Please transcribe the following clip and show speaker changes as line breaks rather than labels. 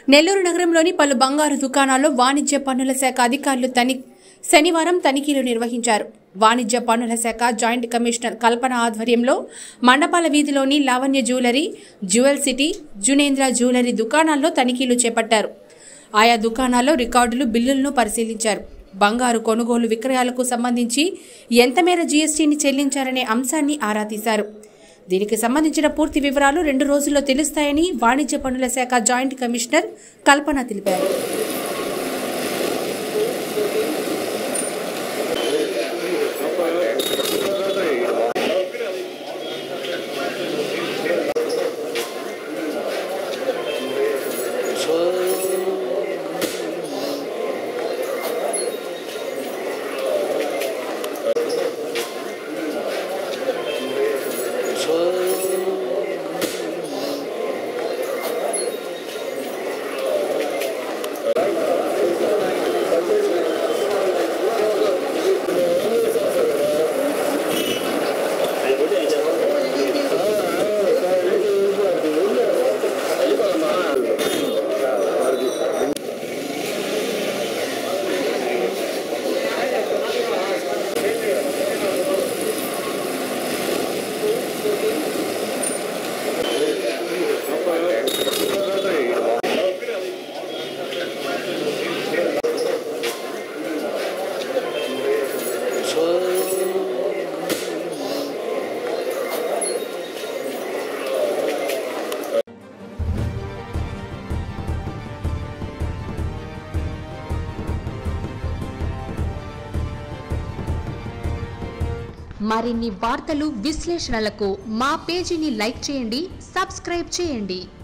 నెల్లూరు నగరంలోని పలు బంగారు దుకాణాల్లో వాణిజ్య పన్నుల శాఖ అధికారులు తని శనివారం తనిఖీలు నిర్వహించారు వాణిజ్య పన్నుల శాఖ జాయింట్ కమిషనర్ కల్పన ఆధ్వర్యంలో మండపాల వీధిలోని Lavanya jewellery jewel city Junendra jewellery దుకాణాల్లో తనిఖీలు చేపట్టారు ఆయా దుకాణాల్లో రికార్డులు బిల్లులను పరిశీలించారు బంగారు కొనుగోలు విక్రయాలకు సంబంధించి ఎంత మేర జీఎస్టీని చెల్లించారనే అంశాన్ని ఆరా తీశారు దీనికి సంబంధించిన పూర్తి వివరాలు రెండు రోజుల్లో తెలుస్తాయని వాణిజ్య పన్నుల శాఖ జాయింట్ కమిషనర్ కల్పన తెలిపారు
మరిన్ని వార్తలు విశ్లేషణలకు మా పేజీని లైక్ చేయండి సబ్స్క్రైబ్ చేయండి